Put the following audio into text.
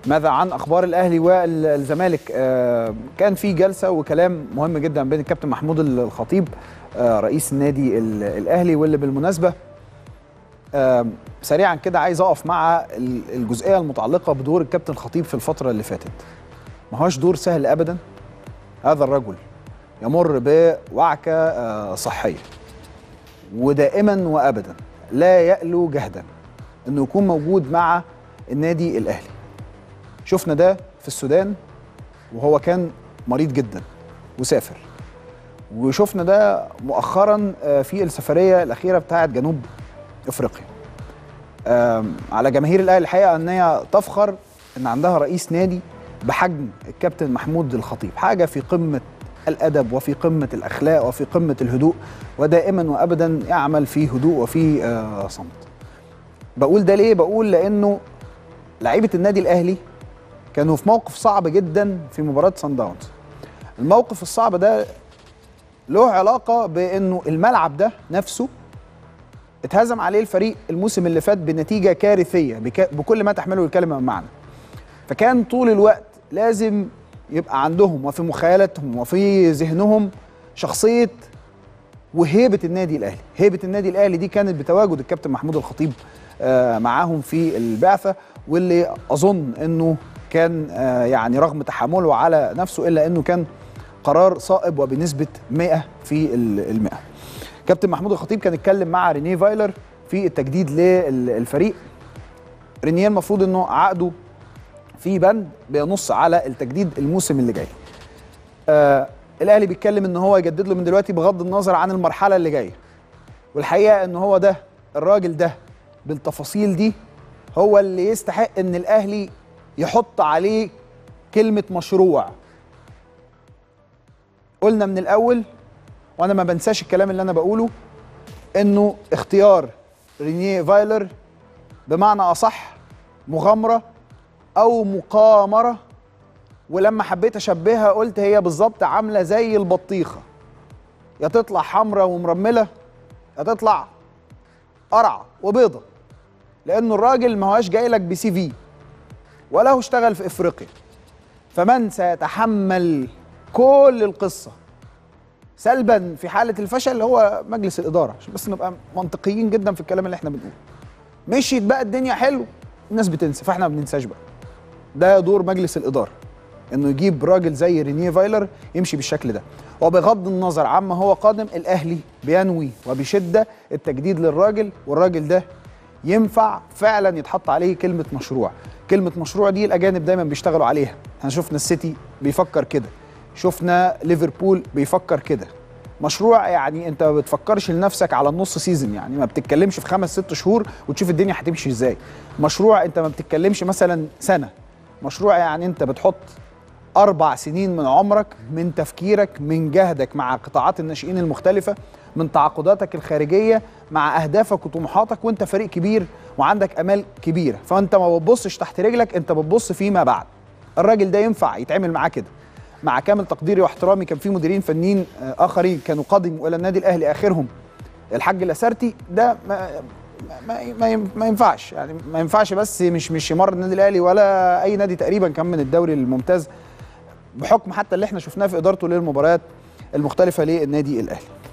ماذا عن اخبار الاهلي والزمالك آه، كان في جلسه وكلام مهم جدا بين الكابتن محمود الخطيب آه، رئيس النادي ال- الاهلي واللي بالمناسبه آه، سريعا كده عايز اقف مع ال- الجزئيه المتعلقه بدور الكابتن الخطيب في الفتره اللي فاتت ما هوش دور سهل ابدا هذا الرجل يمر بوعكه آه، صحيه ودائما وابدا لا يألو جهدا انه يكون موجود مع النادي الاهلي شفنا ده في السودان وهو كان مريض جدا وسافر وشفنا ده مؤخرا آه، في السفريه الاخيره بتاعه جنوب افريقيا آم، على جماهير الاهلي الحقيقه ان هي تفخر ان عندها رئيس نادي بحجم الكابتن محمود الخطيب حاجه في قمه الادب وفي قمه الاخلاق وفي قمه الهدوء ودائما وابدا يعمل في هدوء وفي آه، صمت بقول ده ليه بقول لانه لعيبه النادي الاهلي كانوا في موقف صعب جدا في مباراه سان داونز الموقف الصعب ده له علاقه بانه الملعب ده نفسه اتهزم عليه الفريق الموسم اللي فات بنتيجه كارثيه بك... بكل ما تحمله الكلمه من معنى فكان طول الوقت لازم يبقى عندهم وفي مخيلتهم وفي ذهنهم شخصيه وهيبه النادي الاهلي هيبه النادي الاهلي دي كانت بتواجد الكابتن محمود الخطيب آه، معاهم في البعثه واللي اظن انه كان آه، يعني رغم تحمله على نفسه الا انه كان قرار صائب وبنسبه 100 في المئة كابتن محمود الخطيب كان اتكلم مع رينيه فايلر في التجديد للفريق رينيه المفروض انه عقده في بند بينص على التجديد الموسم اللي جاي آه الاهلي بيتكلم ان هو يجدد له من دلوقتي بغض النظر عن المرحله اللي جايه والحقيقه ان هو ده الراجل ده بالتفاصيل دي هو اللي يستحق ان الاهلي يحط عليه كلمه مشروع قلنا من الاول وانا ما بنساش الكلام اللي انا بقوله انه اختيار رينيه فايلر بمعنى اصح مغامره او مقامره ولما حبيت اشبهها قلت هي بالظبط عامله زي البطيخه يا تطلع حمراء ومرمله يا تطلع قرعه وبيضه لانه الراجل ما هواش جاي لك بسي في ولا هو اشتغل في افريقيا فمن سيتحمل كل القصه سلبا في حاله الفشل هو مجلس الاداره عشان بس نبقى منطقيين جدا في الكلام اللي احنا بنقوله مشيت بقى الدنيا حلو الناس بتنسى فاحنا ما بننساش بقى ده دور مجلس الاداره انه يجيب راجل زي رينيه فايلر يمشي بالشكل ده وبغض النظر عما هو قادم الاهلي بينوي وبشده التجديد للراجل والراجل ده ينفع فعلا يتحط عليه كلمه مشروع كلمه مشروع دي الاجانب دايما بيشتغلوا عليها احنا شفنا السيتي بيفكر كده شفنا ليفربول بيفكر كده مشروع يعني انت ما بتفكرش لنفسك على النص سيزون يعني ما بتتكلمش في خمس ست شهور وتشوف الدنيا هتمشي ازاي مشروع انت ما بتتكلمش مثلا سنه مشروع يعني انت بتحط اربع سنين من عمرك من تفكيرك من جهدك مع قطاعات الناشئين المختلفه من تعاقداتك الخارجيه مع اهدافك وطموحاتك وانت فريق كبير وعندك امال كبيره فانت ما بتبصش تحت رجلك انت بتبص فيما بعد الراجل ده ينفع يتعمل معاه كده مع كامل تقديري واحترامي كان في مديرين فنيين آه، اخرين كانوا قدموا الى النادي الاهلي اخرهم الحاج الاسارتي ده ما ما ما يم- ما ينفعش يعني ما ينفعش بس مش مش يمر النادي الاهلي ولا اي نادي تقريبا كان من الدوري الممتاز بحكم حتى اللي احنا شفناه في ادارته للمباريات المختلفه للنادي الاهلي